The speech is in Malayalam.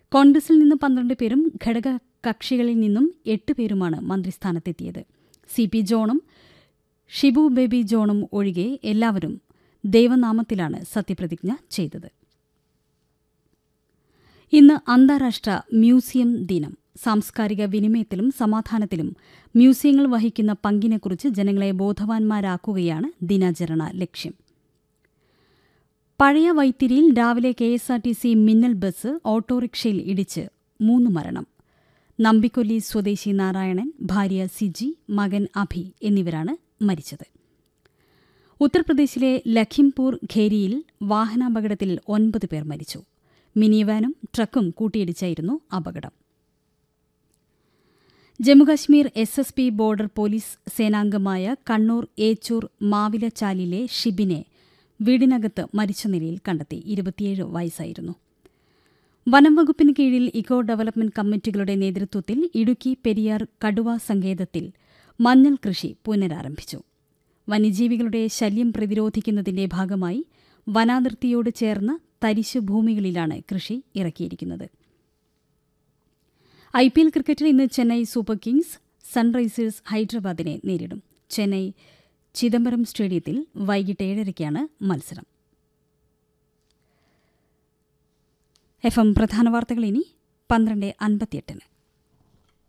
കോൺഗ്രസിൽ നിന്ന് പന്ത്രണ്ട് പേരും ഘടക കക്ഷികളിൽ നിന്നും എട്ട് പേരുമാണ് മന്ത്രിസ്ഥാനത്തെത്തിയത് സി പി ജോണും ഷിബു ബേബി ജോണും ഒഴികെ എല്ലാവരും ദൈവനാമത്തിലാണ് സത്യപ്രതിജ്ഞ ചെയ്തത് ഇന്ന് അന്താരാഷ്ട്ര മ്യൂസിയം ദിനം സാംസ്കാരിക വിനിമയത്തിലും സമാധാനത്തിലും മ്യൂസിയങ്ങൾ വഹിക്കുന്ന പങ്കിനെക്കുറിച്ച് ജനങ്ങളെ ബോധവാന്മാരാക്കുകയാണ് ദിനാചരണ ലക്ഷ്യം പഴയ വൈത്തിരിയിൽ രാവിലെ K S R T C Minnal bus ഓട്ടോറിക്ഷയിൽ ഇടിച്ച് മൂന്ന് മരണം നമ്പിക്കൊല്ലി സ്വദേശി നാരായണൻ ഭാര്യ സിജി മകൻ അഭി എന്നിവരാണ് മരിച്ചത് ഉത്തർപ്രദേശിലെ ലഖിംപൂർ ഖേരിയിൽ വാഹനാപകടത്തിൽ ഒൻപത് പേർ മരിച്ചു മിനിവാനും ട്രക്കും കൂട്ടിയിടിച്ചായിരുന്നു അപകടം Jammu Kashmir S S P border police സേനാംഗമായ കണ്ണൂർ ഏച്ചൂർ മാവിലച്ചാലിലെ ഷിബിനെ വീടിനകത്ത് മരിച്ച നിലയിൽ കണ്ടെത്തി ഇരുപത്തിയേഴ് വയസ്സായിരുന്നു വനം വകുപ്പിന് കീഴിൽ ഇക്കോ ഡെവലപ്മെന്റ് കമ്മിറ്റികളുടെ നേതൃത്വത്തിൽ ഇടുക്കി പെരിയാർ കടുവ സങ്കേതത്തിൽ മഞ്ഞൾ കൃഷി പുനരാരംഭിച്ചു വന്യജീവികളുടെ ശല്യം പ്രതിരോധിക്കുന്നതിന്റെ ഭാഗമായി വനാതിർത്തിയോട് ചേർന്ന തരിശു ഭൂമികളിലാണ് കൃഷി ഇറക്കിയിരിക്കുന്നത് ഐ പി എൽ ക്രിക്കറ്റിൽ ഇന്ന് ചെന്നൈ സൂപ്പർ കിങ്സ് സൺറൈസേഴ്സ് ഹൈദരാബാദിനെ നേരിടും ചെന്നൈ ചിദംബരം സ്റ്റേഡിയത്തിൽ വൈകിട്ട് ഏഴരയ്ക്കാണ് മത്സരം എഫ് എം പ്രധാന വാർത്തകൾ ഇനി പന്ത്രണ്ട് അൻപത്തിയെട്ടിന്